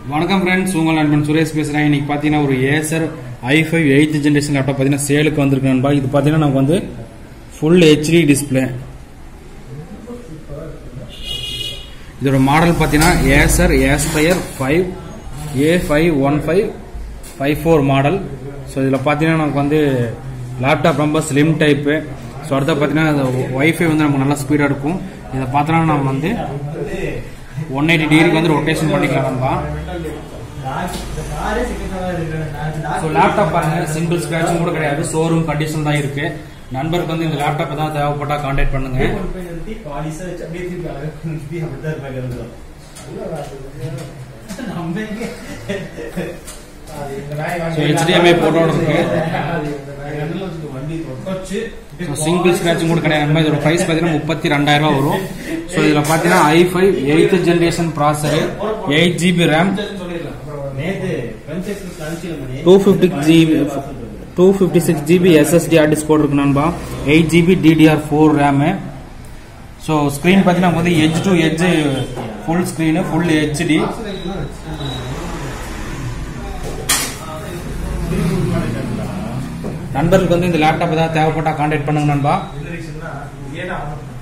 வணக்கம் ஃப்ரெண்ட்ஸ் உங்கள் நண்பன் சுரேஷ் பேசுகிறேன் இன்னைக்கு பார்த்தீங்கன்னா ஒரு Acer i five eighth generation laptop பார்த்தீங்கன்னா சேலுக்கு வந்திருக்கு நண்பா இது பார்த்தீங்கன்னா நமக்கு வந்து ஃபுல் ஹெச்டி டிஸ்பிளே இதோட மாடல் பார்த்தீங்கன்னா Acer Aspire five A five one five five four model so இதில் பார்த்தீங்கன்னா நமக்கு வந்து லேப்டாப் ரொம்ப ஸ்லிம் டைப்பு ஸோ அடுத்த பார்த்தீங்கன்னா ஒய்ஃபை வந்து நமக்கு நல்லா ஸ்பீடாக இருக்கும் இதை பார்த்தோன்னா நம்ம வந்து ஒன் எயிட்டி டிகிரிக்கு வந்து ரொட்டேஷன் பண்ணிக்கலாம் நம்ம ஸோ லேப்டாப் பாருங்க சிங்கிள் ஸ்கிராச்சும் கூட கிடையாது ஷோரூம் கண்டிஷன் தான் இருக்கு நண்பருக்கு வந்து இந்த லேப்டாப் தான் தேவைப்பட்டா கான்டாக்ட் பண்ணுங்க ஸோ HDMI போட்டோட இருக்கு ஸோ சிங்கிள் ஸ்கிராச்சும் கூட கிடையாது நம்ம இதோட ப்ரைஸ் பார்த்தீங்கன்னா முப்பத்தி ரெண்டாயிரம் ரூபா வரும் ஸோ இதில் பார்த்தீங்கன்னா i five eighth generation processor eight GB RAM two fifty GB two fifty six GB SSD hard disk இருக்கு நண்பா eight GB DDR four RAM so screen பார்த்தீங்கன்னா நமக்கு வந்து edge to edge full screen full HD நண்பர்களுக்கு வந்து இந்த laptop ஏதாவது தேவைப்பட்டா கான்டாக்ட் பண்ணுங்க நண்பா